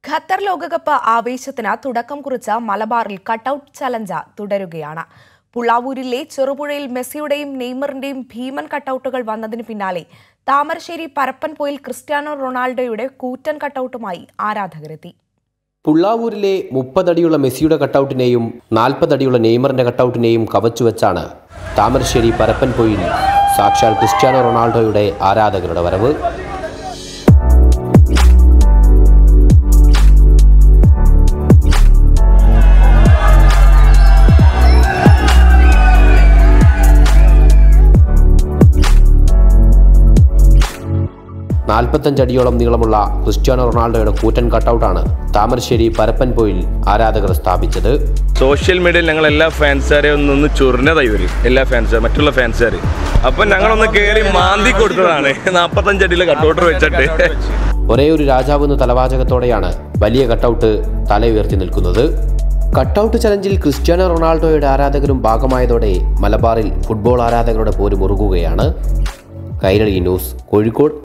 Qatar ലോകകപ്പ് ആവേശത്തിന് തുടക്കം കുറിച്ച മലബാറിൽ കട്ടൌട്ട് ചലഞ്ച് തുടരുകയാണ് പുള്ളാവൂരിലെ ചെറുപുഴയിൽ മെസ്സിയുടെയും നെയ്മറിന്റെയും ഭീമൻ കട്ടൌട്ടുകൾ വന്നതിന് പിന്നാലെ താമരശ്ശേരി പരപ്പൻപോയിൽ ക്രിസ്ത്യാനോ റൊണാൾഡോയുടെ കൂറ്റൻ കട്ടൌട്ടുമായി ആരാധകരെത്തി പുള്ളാവൂരിലെ മുപ്പതടിയുള്ള മെസ്സിയുടെ കട്ടൗട്ടിനെയും നാൽപ്പതടിയുള്ള നെയ്മറിന്റെ കട്ടൗട്ടിനെയും കവച്ചുവെച്ചാണ് താമരശ്ശേരി പരപ്പൻപൊയിൽ സാക്ഷാൽ ക്രിസ്ത്യാനോ റൊണാൾഡോയുടെ ആരാധകരുടെ വരവ് നാൽപ്പത്തഞ്ചടിയോളം നീളമുള്ള ക്രിസ്ത്യാനോ റൊണാൾഡോയുടെ കൂറ്റൻ കട്ടൗട്ടാണ് താമരശ്ശേരി പരപ്പൻപൊയിൽ ആരാധകർ സ്ഥാപിച്ചത് സോഷ്യൽ മീഡിയയിൽ ഞങ്ങൾ എല്ലാ ഫാൻസുകാരെയും ഒന്ന് ഒന്ന് ചൊറിഞ്ഞതായി വരും എല്ലാ ഫാൻസുകാർ മറ്റുള്ള ഫാൻസുകാർ അപ്പം ഞങ്ങളൊന്ന് കയറി മാന്തി കൊടുത്തതാണ് നാൽപ്പത്തഞ്ചടിയിലെ കട്ടോട്ടർ വെച്ചിട്ട് ഒരേ ഒരു രാജാവ് എന്ന തലവാചകത്തോടെയാണ് വലിയ കട്ടൗട്ട് തല ഉയർത്തി നിൽക്കുന്നത് കട്ടൗട്ട് ചലഞ്ചിൽ ക്രിസ്ത്യാനോ റൊണാൾഡോയുടെ ആരാധകരും ഭാഗമായതോടെ മലബാറിൽ ഫുട്ബോൾ ആരാധകരുടെ പോര് മുറുകുകയാണ് കൈരളി ന്യൂസ് കോഴിക്കോട്